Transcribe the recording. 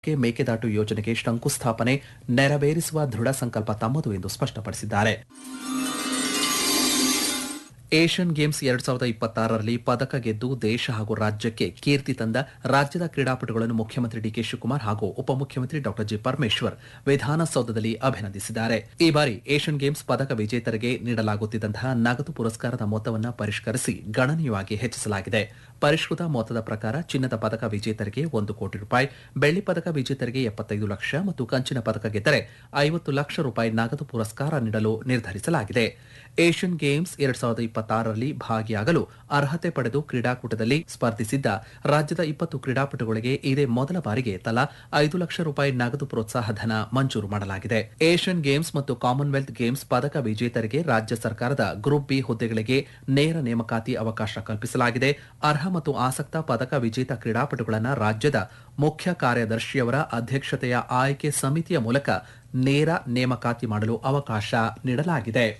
K Mekedatu ಯೋಜನೆಗೆ ಶಂಕುಸ್ಥಾಪನೆ ನೆರವೇರಿಸುವ ದೃಢ ಸಂಕಲ್ಪ ತಮ್ಮದು ಎಂದು ಸ್ಪಷ್ಟಪಡಿಸಿದ್ದಾರೆ ಏಷ್ಯನ್ ಗೇಮ್ಸ್ ಎರಡ್ ಸಾವಿರದ ಇಪ್ಪತ್ತಾರರಲ್ಲಿ ಪದಕ ಗೆದ್ದು ದೇಶ ಹಾಗೂ ರಾಜ್ಯಕ್ಕೆ ಕೀರ್ತಿ ತಂದ ರಾಜ್ಯದ ಕ್ರೀಡಾಪಟುಗಳನ್ನು ಮುಖ್ಯಮಂತ್ರಿ ಡಿಕೆ ಶಿವಕುಮಾರ್ ಹಾಗೂ ಉಪಮುಖ್ಯಮಂತ್ರಿ ಡಾ ಜಿ ಪರಮೇಶ್ವರ್ ವಿಧಾನಸೌಧದಲ್ಲಿ ಅಭಿನಂದಿಸಿದ್ದಾರೆ ಈ ಬಾರಿ ಏಷ್ಯನ್ ಗೇಮ್ಸ್ ಪದಕ ವಿಜೇತರಿಗೆ ನೀಡಲಾಗುತ್ತಿದ್ದಂತಹ ನಗದು ಪುರಸ್ಕಾರದ ಮೊತ್ತವನ್ನು ಪರಿಷ್ಕರಿಸಿ ಗಣನೀಯವಾಗಿ ಹೆಚ್ಚಿಸಲಾಗಿದೆ ಪರಿಷ್ಕೃತ ಮೊತ್ತದ ಪ್ರಕಾರ ಚಿನ್ನದ ಪದಕ ವಿಜೇತರಿಗೆ ಒಂದು ಕೋಟಿ ರೂಪಾಯಿ ಬೆಳ್ಳಿ ಪದಕ ವಿಜೇತರಿಗೆ ಎಪ್ಪತ್ತೈದು ಲಕ್ಷ ಮತ್ತು ಕಂಚಿನ ಪದಕ ಗೆದ್ದರೆ ಐವತ್ತು ಲಕ್ಷ ರೂಪಾಯಿ ನಗದು ಪುರಸ್ಕಾರ ನೀಡಲು ನಿರ್ಧರಿಸಲಾಗಿದೆ ಏಷ್ಯನ್ ಗೇಮ್ಸ್ ಎರಡ್ ಸಾವಿರದ ಇಪ್ಪತ್ತಾರರಲ್ಲಿ ಭಾಗಿಯಾಗಲು ಅರ್ಹತೆ ಪಡೆದು ಕ್ರೀಡಾಕೂಟದಲ್ಲಿ ಸ್ಪರ್ಧಿಸಿದ್ದ ರಾಜ್ಯದ ಇಪ್ಪತ್ತು ಕ್ರೀಡಾಪಟುಗಳಿಗೆ ಇದೇ ಮೊದಲ ಬಾರಿಗೆ ತಲಾ ಐದು ಲಕ್ಷ ರೂಪಾಯಿ ನಗದು ಪ್ರೋತ್ಸಾಹ ಧನ ಮಂಜೂರು ಮಾಡಲಾಗಿದೆ ಏಷ್ಯನ್ ಗೇಮ್ಸ್ ಮತ್ತು ಕಾಮನ್ವೆಲ್ತ್ ಗೇಮ್ಸ್ ಪದಕ ವಿಜೇತರಿಗೆ ರಾಜ್ಯ ಸರ್ಕಾರದ ಗ್ರೂಪ್ ಬಿ ಹುದ್ದೆಗಳಿಗೆ ನೇರ ನೇಮಕಾತಿ ಅವಕಾಶ ಕಲ್ಪಿಸಲಾಗಿದೆ ಅರ್ಹ ಮತ್ತು ಆಸಕ್ತ ಪದಕ ವಿಜೇತ ಕ್ರೀಡಾಪಟುಗಳನ್ನು ರಾಜ್ಯದ ಮುಖ್ಯ ಕಾರ್ಯದರ್ಶಿಯವರ ಅಧ್ಯಕ್ಷತೆಯ ಆಯ್ಕೆ ಸಮಿತಿಯ ಮೂಲಕ ನೇರ ನೇಮಕಾತಿ ಮಾಡಲು ಅವಕಾಶ ನೀಡಲಾಗಿದೆ